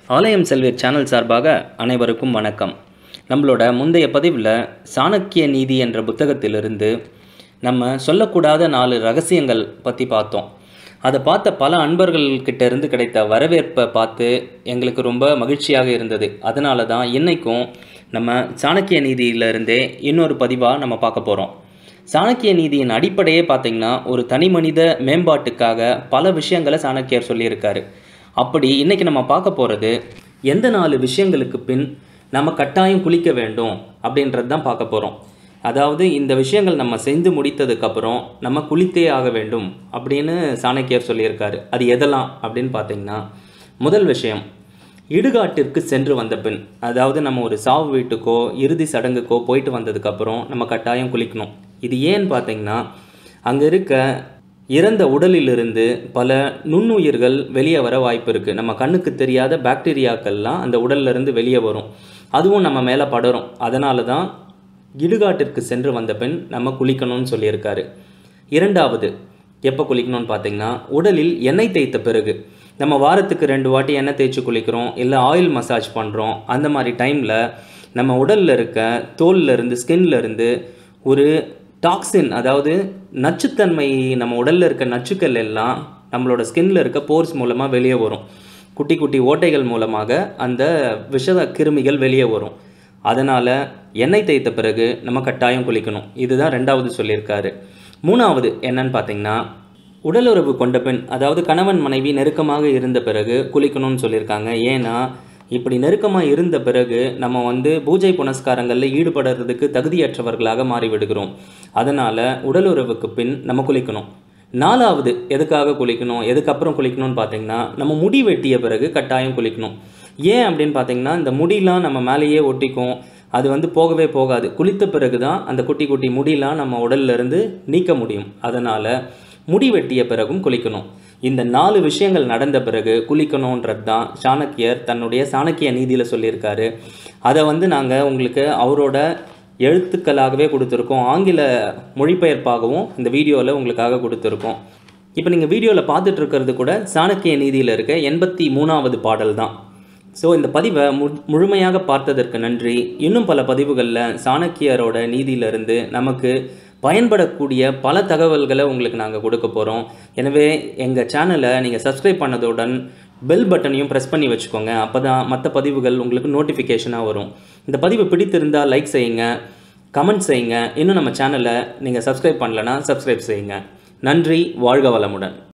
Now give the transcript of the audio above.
ஆலயம் செல்வீர் சேனல் சார்பாக அனைவருக்கும் வணக்கம் நம்மளோட முந்தைய பதிவில் சாணக்கிய நீதி என்ற புத்தகத்திலிருந்து நம்ம சொல்லக்கூடாத நாலு ரகசியங்கள் பற்றி பார்த்தோம் அதை பார்த்த பல அன்பர்கள்கிட்ட இருந்து கிடைத்த வரவேற்பை பார்த்து எங்களுக்கு ரொம்ப மகிழ்ச்சியாக இருந்தது அதனால தான் இன்னைக்கும் நம்ம சாணக்கிய நீதியிலிருந்தே இன்னொரு பதிவாக நம்ம பார்க்க போகிறோம் சாணக்கிய நீதியின் அடிப்படையே பார்த்தீங்கன்னா ஒரு தனி மனித மேம்பாட்டுக்காக பல விஷயங்களை சாணக்கியர் சொல்லியிருக்காரு அப்படி இன்னைக்கு நம்ம பார்க்க போகிறது எந்த நாலு விஷயங்களுக்கு பின் நம்ம கட்டாயம் குளிக்க வேண்டும் அப்படின்றது தான் பார்க்க போகிறோம் அதாவது இந்த விஷயங்கள் நம்ம செஞ்சு முடித்ததுக்கப்புறம் நம்ம குளித்தே ஆக வேண்டும் அப்படின்னு சாணக்கியர் சொல்லியிருக்காரு அது எதெல்லாம் அப்படின்னு பார்த்தீங்கன்னா முதல் விஷயம் இடுகாட்டிற்கு சென்று வந்த பின் அதாவது நம்ம ஒரு சாவு வீட்டுக்கோ இறுதி சடங்குக்கோ போயிட்டு வந்ததுக்கப்புறம் நம்ம கட்டாயம் குளிக்கணும் இது ஏன்னு பார்த்தீங்கன்னா அங்கே இருக்க இறந்த உடலிலிருந்து பல நுண்ணுயிர்கள் வெளியே வர வாய்ப்பு இருக்குது நம்ம கண்ணுக்கு தெரியாத பாக்டீரியாக்கள்லாம் அந்த உடல்ல இருந்து வெளியே வரும் அதுவும் நம்ம மேலே படரும் அதனால தான் இடுகாட்டிற்கு சென்று வந்த பின் நம்ம குளிக்கணும்னு சொல்லியிருக்காரு இரண்டாவது எப்போ குளிக்கணும்னு பார்த்தீங்கன்னா உடலில் எண்ணெய் தேய்த்த பிறகு நம்ம வாரத்துக்கு ரெண்டு வாட்டி எண்ணெய் தேய்ச்சி குளிக்கிறோம் இல்லை ஆயில் மசாஜ் பண்ணுறோம் அந்த மாதிரி டைமில் நம்ம உடலில் இருக்க தோல்ல இருந்து ஸ்கின்ல இருந்து ஒரு டாக்ஸின் அதாவது நச்சுத்தன்மை நம்ம உடலில் இருக்க நச்சுக்கள் எல்லாம் நம்மளோட ஸ்கின்ல இருக்க போர்ஸ் மூலமாக வெளியே வரும் குட்டி குட்டி ஓட்டைகள் மூலமாக அந்த விஷ கிருமிகள் வெளியே வரும் அதனால் எண்ணெய் தேய்த்த பிறகு நம்ம கட்டாயம் குளிக்கணும் இதுதான் ரெண்டாவது சொல்லியிருக்காரு மூணாவது என்னன்னு பார்த்தீங்கன்னா உடலுறவு கொண்ட பெண் அதாவது கணவன் மனைவி நெருக்கமாக இருந்த பிறகு குளிக்கணும்னு சொல்லியிருக்காங்க ஏன்னா இப்படி நெருக்கமாக இருந்த பிறகு நம்ம வந்து பூஜை புனஸ்காரங்களில் ஈடுபடுறதுக்கு தகுதியற்றவர்களாக மாறிவிடுகிறோம் அதனால் உடலுறவுக்கு பின் நம்ம குளிக்கணும் நாலாவது எதுக்காக குளிக்கணும் எதுக்கப்புறம் குளிக்கணும்னு பார்த்தீங்கன்னா நம்ம முடி வெட்டிய பிறகு கட்டாயம் குளிக்கணும் ஏன் அப்படின்னு பார்த்தீங்கன்னா இந்த முடியெலாம் நம்ம மேலேயே ஒட்டிக்கும் அது வந்து போகவே போகாது குளித்த பிறகு தான் அந்த குட்டி குட்டி முடியெலாம் நம்ம உடல்ல இருந்து நீக்க முடியும் அதனால் முடி வெட்டிய பிறகும் குளிக்கணும் இந்த நாலு விஷயங்கள் நடந்த பிறகு குளிக்கணுன்றது தான் சாணக்கியர் தன்னுடைய சாணக்கிய நீதியில் சொல்லியிருக்காரு அதை வந்து நாங்கள் உங்களுக்கு அவரோட எழுத்துக்களாகவே கொடுத்துருக்கோம் ஆங்கில மொழிபெயர்ப்பாகவும் இந்த வீடியோவில் உங்களுக்காக கொடுத்துருக்கோம் இப்போ நீங்கள் வீடியோவில் பார்த்துட்டு இருக்கிறது கூட சாணக்கிய நீதியில் இருக்க எண்பத்தி மூணாவது பாடல் தான் ஸோ இந்த பதிவை மு முழுமையாக பார்த்ததற்கு நன்றி இன்னும் பல பதிவுகளில் சாணக்கியரோட நீதியிலிருந்து நமக்கு பயன்படக்கூடிய பல தகவல்களை உங்களுக்கு நாங்கள் கொடுக்க போகிறோம் எனவே எங்கள் சேனலை நீங்கள் சப்ஸ்கிரைப் பண்ணதுடன் பெல் பட்டனையும் ப்ரெஸ் பண்ணி வச்சுக்கோங்க அப்போ தான் மற்ற பதிவுகள் உங்களுக்கு நோட்டிஃபிகேஷனாக வரும் இந்த பதிவு பிடித்திருந்தால் லைக் செய்யுங்க கமெண்ட் செய்யுங்க இன்னும் நம்ம சேனலை நீங்கள் சப்ஸ்கிரைப் பண்ணலன்னா சப்ஸ்கிரைப் செய்யுங்க நன்றி வாழ்க வளமுடன்